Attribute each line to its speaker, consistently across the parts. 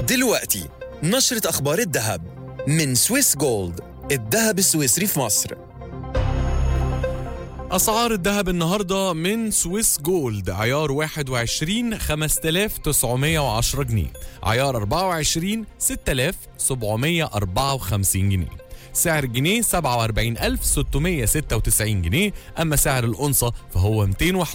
Speaker 1: دلوقتي نشرة أخبار الذهب من سويس جولد الذهب السويسري في مصر
Speaker 2: أسعار الذهب النهاردة من سويس جولد عيار 21 5910 جنيه عيار 24 6754 جنيه سعر الجنيه 47696 جنيه أما سعر الأنصة فهو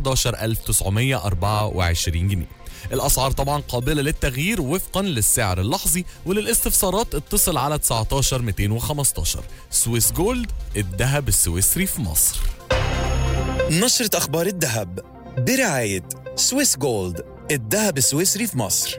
Speaker 2: 211924 جنيه الأسعار طبعا قابلة للتغيير وفقا للسعر اللحظي وللاستفسارات اتصل على 19 215 سويس جولد الذهب السويسري في مصر
Speaker 1: نشرة أخبار الذهب برعاية سويس جولد الذهب السويسري في مصر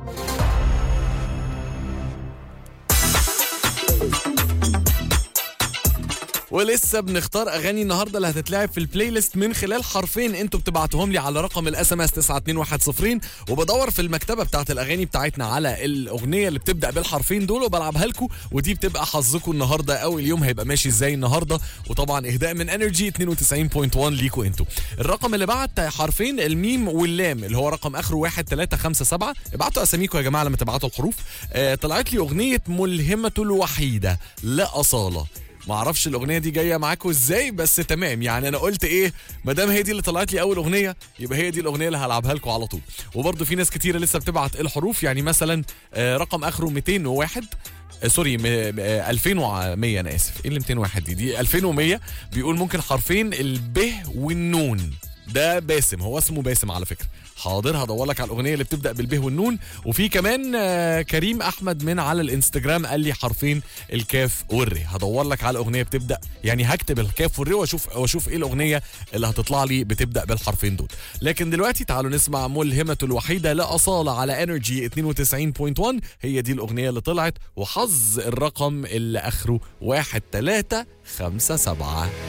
Speaker 2: ولسه بنختار اغاني النهارده اللي هتتلعب في البلاي ليست من خلال حرفين انتوا بتبعتوهم لي على رقم الاس ام اس 92110 وبدور في المكتبه بتاعت الاغاني بتاعتنا على الاغنيه اللي بتبدا بالحرفين دول وبلعبها لكم ودي بتبقى حظكم النهارده او اليوم هيبقى ماشي ازاي النهارده وطبعا اهداء من انرجي 92.1 ليكوا انتوا الرقم اللي بعت حرفين الميم واللام اللي هو رقم اخره 1357 ابعتوا اساميكم يا جماعه لما تبعتوا الحروف آه طلعت لي اغنيه ملهمه الوحيده لا اصاله ما اعرفش الاغنيه دي جايه معاكم ازاي بس تمام يعني انا قلت ايه ما دام هي دي اللي طلعت لي اول اغنيه يبقى هي دي الاغنيه اللي هلعبها لكم على طول وبرده في ناس كتيره لسه بتبعت الحروف يعني مثلا آه، رقم اخره 201 آه، سوري م- م- آه، 2100 انا اسف ايه اللي 201 دي دي 2100 بيقول ممكن حرفين الب والنون ده باسم هو اسمه باسم على فكره حاضر هدور لك على الاغنيه اللي بتبدا بالب والنون وفي كمان آه، كريم احمد من على الانستجرام قال لي حرفين الكاف والري هدور لك على اغنيه بتبدا يعني هكتب الكاف والري واشوف واشوف ايه الاغنيه اللي هتطلع لي بتبدا بالحرفين دول لكن دلوقتي تعالوا نسمع ملهمه الوحيده لا اصاله على انرجي 92.1 هي دي الاغنيه اللي طلعت وحظ الرقم اللي اخره 1357